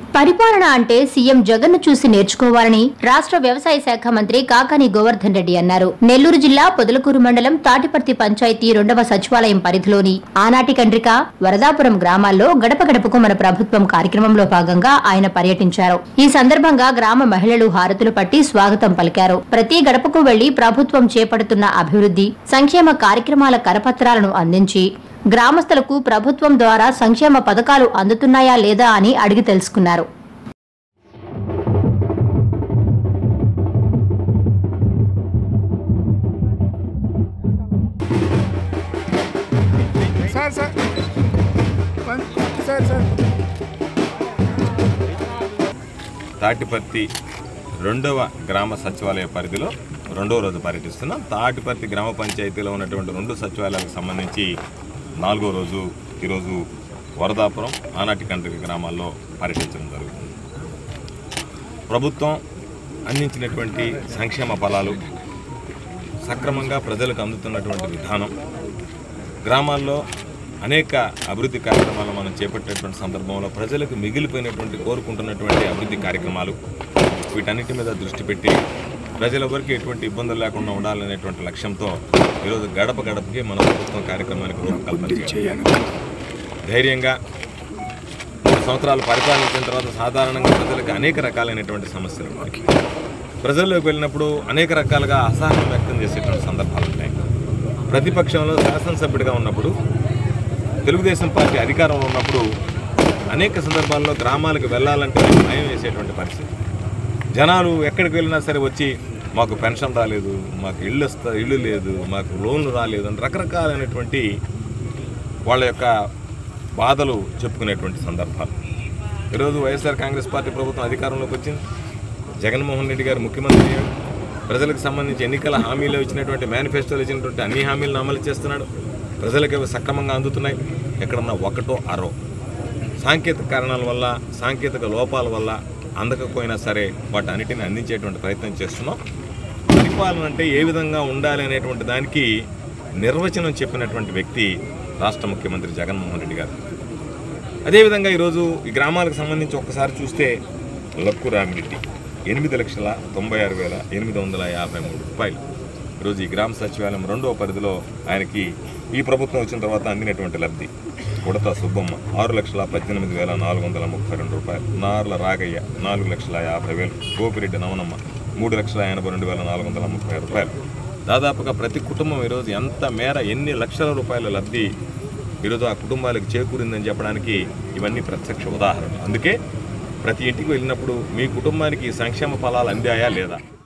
పరిపాలన అంటే సీఎం జగన్ ను చూసి నేర్చుకోవాలని రాష్ట్ర వ్యవసాయ శాఖ మంత్రి కాకాని గోవర్ధన్ రెడ్డి అన్నారు నెల్లూరు జిల్లా పొదలకూరు మండలం తాటిపర్తి పంచాయతీ రెండవ సచివాలయం పరిధిలోని ఆనాటి కండ్రిక వరదాపురం గ్రామాల్లో గడప గడపకు మన ప్రభుత్వం కార్యక్రమంలో భాగంగా ఆయన పర్యటించారు ఈ సందర్భంగా గ్రామ మహిళలు హారతులు పట్టి స్వాగతం పలికారు ప్రతి గడపకు వెళ్లి ప్రభుత్వం చేపడుతున్న అభివృద్ధి సంక్షేమ కార్యక్రమాల కరపత్రాలను అందించి గ్రామస్తులకు ప్రభుత్వం ద్వారా సంక్షేమ పథకాలు అందుతున్నాయా లేదా అని అడిగి తెలుసుకున్నారు sir sir one- sir sir Tatiparthi రెండవ గ్రామ సచివాలయ పరిధిలో రెండవ రోజు పర్యటిస్తున్నాం తాటిపర్తి గ్రామ పంచాయతీలో ఉన్నటువంటి రెండు సచివాలయాలకు సంబంధించి నాలుగో రోజు ఈరోజు వరదాపురం ఆనాటి కండ్రిక గ్రామాల్లో పర్యటించడం జరుగుతుంది ప్రభుత్వం అందించినటువంటి సంక్షేమ ఫలాలు సక్రమంగా ప్రజలకు అందుతున్నటువంటి విధానం గ్రామాల్లో అనేక అభివృద్ధి కార్యక్రమాలు మనం చేపట్టేటువంటి సందర్భంలో ప్రజలకు మిగిలిపోయినటువంటి కోరుకుంటున్నటువంటి అభివృద్ధి కార్యక్రమాలు వీటన్నిటి మీద దృష్టి పెట్టి ప్రజలెవరికి ఎటువంటి ఇబ్బందులు లేకుండా ఉండాలనేటువంటి లక్ష్యంతో ఈరోజు గడప గడపకి మన ప్రభుత్వం కార్యక్రమానికి రూపకల్పన చేయాలి ధైర్యంగా మూడు సంవత్సరాలు పరిపాలించిన తర్వాత సాధారణంగా ప్రజలకు అనేక రకాలైనటువంటి సమస్యలు ఉన్నాయి ప్రజల్లోకి వెళ్ళినప్పుడు అనేక రకాలుగా అసహనం వ్యక్తం చేసేటువంటి సందర్భాలు ఉంటాయి ప్రతిపక్షంలో శాసనసభ్యుడిగా ఉన్నప్పుడు తెలుగుదేశం పార్టీ అధికారంలో ఉన్నప్పుడు అనేక సందర్భాల్లో గ్రామాలకు వెళ్ళాలంటే భయం వేసేటువంటి పరిస్థితి జనాలు ఎక్కడికి వెళ్ళినా సరే వచ్చి మాకు పెన్షన్ రాలేదు మాకు ఇల్లు వస్తా ఇల్లు లేదు మాకు లోన్లు రాలేదు అని రకరకాలైనటువంటి వాళ్ళ యొక్క బాధలు చెప్పుకునేటువంటి సందర్భాలు ఈరోజు వైఎస్ఆర్ కాంగ్రెస్ పార్టీ ప్రభుత్వం అధికారంలోకి వచ్చింది జగన్మోహన్ రెడ్డి గారు ముఖ్యమంత్రి అయ్యాడు ప్రజలకు సంబంధించి ఎన్నికల హామీలో ఇచ్చినటువంటి మేనిఫెస్టోలో ఇచ్చినటువంటి అన్ని హామీలను అమలు చేస్తున్నాడు ప్రజలకు అవి సక్రమంగా అందుతున్నాయి ఎక్కడన్నా ఒకటో అరో సాంకేతిక కారణాల వల్ల సాంకేతిక లోపాల వల్ల అందకపోయినా సరే వాటి అన్నిటిని అందించేటువంటి ప్రయత్నం చేస్తున్నాం పరిపాలన అంటే ఏ విధంగా ఉండాలి అనేటువంటి దానికి నిర్వచనం చెప్పినటువంటి వ్యక్తి రాష్ట్ర ముఖ్యమంత్రి జగన్మోహన్ రెడ్డి గారు అదేవిధంగా ఈరోజు ఈ గ్రామాలకు సంబంధించి ఒక్కసారి చూస్తే లక్కు రామిరెడ్డి ఎనిమిది లక్షల తొంభై ఆరు వేల ఎనిమిది వందల యాభై మూడు రూపాయలు ఈరోజు ఈ గ్రామ సచివాలయం రెండవ పరిధిలో ఆయనకి ఈ ప్రభుత్వం వచ్చిన తర్వాత అందినటువంటి లబ్ధి ఉడత సుబ్బమ్మ ఆరు లక్షల పద్దెనిమిది వేల నాలుగు వందల ముప్పై రెండు రూపాయలు నార్ల రాగయ్య నాలుగు లక్షల యాభై వేలు గోపిరెడ్డి నవనమ్మ మూడు లక్షల ఎనభై రెండు వేల నాలుగు వందల ముప్పై రూపాయలు దాదాపుగా ప్రతి కుటుంబం ఈరోజు ఎంత మేర ఎన్ని లక్షల రూపాయల లబ్ధి ఈరోజు ఆ కుటుంబాలకు చేకూరిందని చెప్పడానికి ఇవన్నీ ప్రత్యక్ష ఉదాహరణలు అందుకే ప్రతి ఇంటికి వెళ్ళినప్పుడు మీ కుటుంబానికి ఈ సంక్షేమ ఫలాలు అందాయా లేదా